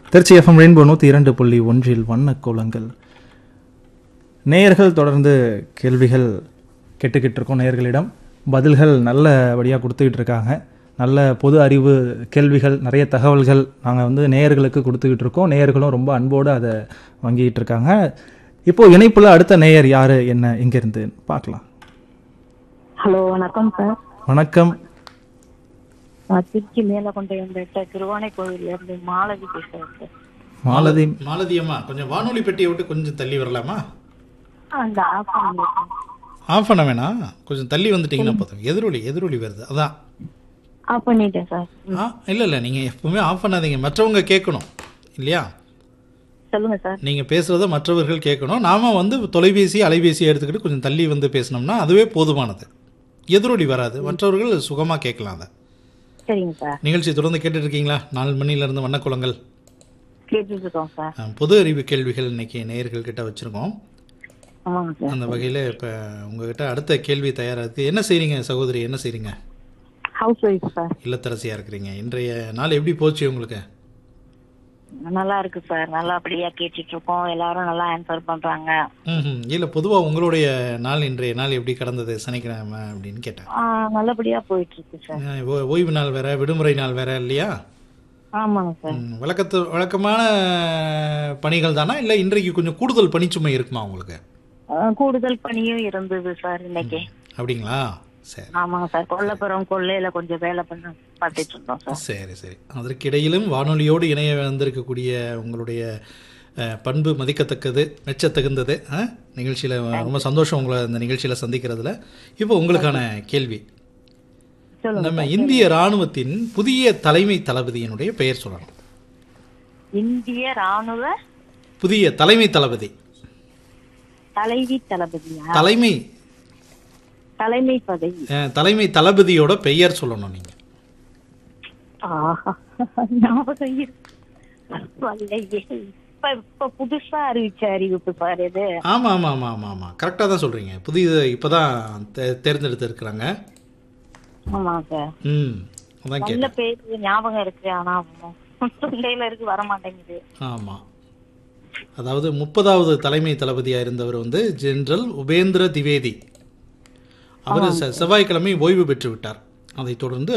Trichy FM rainbow நூற்றி இரண்டு புள்ளி ஒன்றில் வண்ணக் கோலங்கள் நேயர்கள் தொடர்ந்து கேள்விகள் கேட்டுக்கிட்டு இருக்கோம் நேயர்களிடம் பதில்கள் நல்லபடியாக கொடுத்துக்கிட்டு இருக்காங்க நல்ல பொது அறிவு கேள்விகள் நிறைய தகவல்கள் நாங்கள் வந்து நேயர்களுக்கு கொடுத்துக்கிட்டு இருக்கோம் நேயர்களும் ரொம்ப அன்போடு அதை வாங்கிட்டு இருக்காங்க இப்போ இணைப்புல அடுத்த நேயர் யாரு என்ன எங்கிருந்து பார்க்கலாம் ஹலோ வணக்கம் சார் வணக்கம் நான் திருச்சி மேலக்கொண்டையம்பேட்டை திருவானை கோவில்ல இருந்து மாலதி பேசுறேன் சார் மாலதி மாலதி அம்மா கொஞ்சம் வானொலி பெட்டியை விட்டு கொஞ்சம் தள்ளி வரலாமா அந்த ஆஃப் பண்ணிருக்கேன் ஆஃப் பண்ண வேணாம் கொஞ்சம் தள்ளி வந்துட்டீங்கன்னா போதும் எதிரொலி எதிரொலி வருது அதான் ஆஃப் பண்ணிட்டேன் சார் ஆ இல்லை இல்லை நீங்கள் எப்பவுமே ஆஃப் பண்ணாதீங்க மற்றவங்க கேட்கணும் இல்லையா சொல்லுங்க சார் நீங்கள் பேசுகிறத மற்றவர்கள் கேட்கணும் நாம வந்து தொலைபேசி அலைபேசி எடுத்துக்கிட்டு கொஞ்சம் தள்ளி வந்து பேசினோம்னா அதுவே போதுமானது எதிரொலி வராது மற்றவர்கள் சுகமாக கேட்கலாம் அதை சரிங்க சார் நிகழ்ச்சி தொடர்ந்து கேட்டுட்டு இருக்கீங்களா நாலு மணிலேருந்து வண்ணக்குளங்கள் கேட்டுட்டு இருக்கோம் சார் ஆ, பொது அறிவு கேள்விகள் இன்னைக்கு நேயர்கள் கிட்ட வச்சுருக்கோம் ஆமாங்க சார் அந்த வகையில் இப்போ உங்ககிட்ட அடுத்த கேள்வி தயாராக இருக்குது என்ன செய்கிறீங்க சகோதரி என்ன செய்கிறீங்க ஹவுஸ் ஒய்ஃப் சார் இல்லத்தரசியாக இருக்கிறீங்க இன்றைய நாள் எப்படி போச்சு உங்களுக்கு நல்லா இருக்கு சார் நல்லபடியா கேட்டுட்டு இருக்கோம் எல்லாரும் நல்லா ஆன்சர் பண்றாங்க ம் இல்லை பொதுவாக உங்களுடைய நாள் இன்றைய நாள் எப்படி கடந்தது சனிக்கிழமை அப்படின்னு கேட்டேன் ஆ, நல்லபடியா போயிட்டு இருக்கு சார் ஆ, ஓ- ஓய்வு நாள் வேற விடுமுறை நாள் வேற இல்லையா ஆமாங்க சார் ம், வழக்கத்து வழக்கமான பணிகள் தானா இல்லை இன்றைக்கு கொஞ்சம் கூடுதல் பணிச்சுமை இருக்குமா உங்களுக்கு ஆ, கூடுதல் பணியும் இருந்தது சார் இன்னைக்கு அப்படிங்களா சரி ஆமாங்க சார் கொல்லப்புறம் கொள்ளையில கொஞ்சம் வேலை பண்ண பார்த்துட்டு இருந்தோம் சார் சரி சரி அதற்கிடையிலும் வானொலியோடு இணைய வந்திருக்கக்கூடிய உங்களுடைய அஹ், பண்பு மதிக்கத்தக்கது மெச்சத்தகுந்தது நிகழ்ச்சியில் ரொம்ப சந்தோஷம் உங்களை இந்த நிகழ்ச்சியில் சந்திக்கிறதுல இப்போ உங்களுக்கான கேள்வி சொல்லுங்க நம்ம இந்திய ராணுவத்தின் புதிய தலைமை தளபதியினுடைய பெயர் சொல்லணும் இந்திய ராணுவ புதிய தலைமை தளபதி தலைவி தளபதியா தலைமை தலைமை பதவி அஹ், தலைமை தளபதியோட பெயர் சொல்லணும் நீங்க ஆஹா, ஞாபகம் இருக்கு. வரலையே. இப்ப இப்ப புதுசா அறிவிச்ச அறிவிப்பு சார் இது ஆமா ஆமா ஆமா ஆமா ஆமா கரெக்டாக தான் சொல்றீங்க புதிய இப்போதான் தே- தேர்ந்தெடுத்து இருக்கிறாங்க ஆமா சார் ம் அதான் கேட்டேன் நல்ல பேரு ஞாபகம் இருக்கு ஆனா தொண்டையில இருக்கு வர மாட்டேங்குது ஆமாம் அதாவது முப்பதாவது தலைமை தளபதியாக இருந்தவர் வந்து ஜெனரல் உபேந்திர திவேதி அவர் செ- செவ்வாய்க்கிழமை ஓய்வு பெற்று விட்டார் அதைத் தொடர்ந்து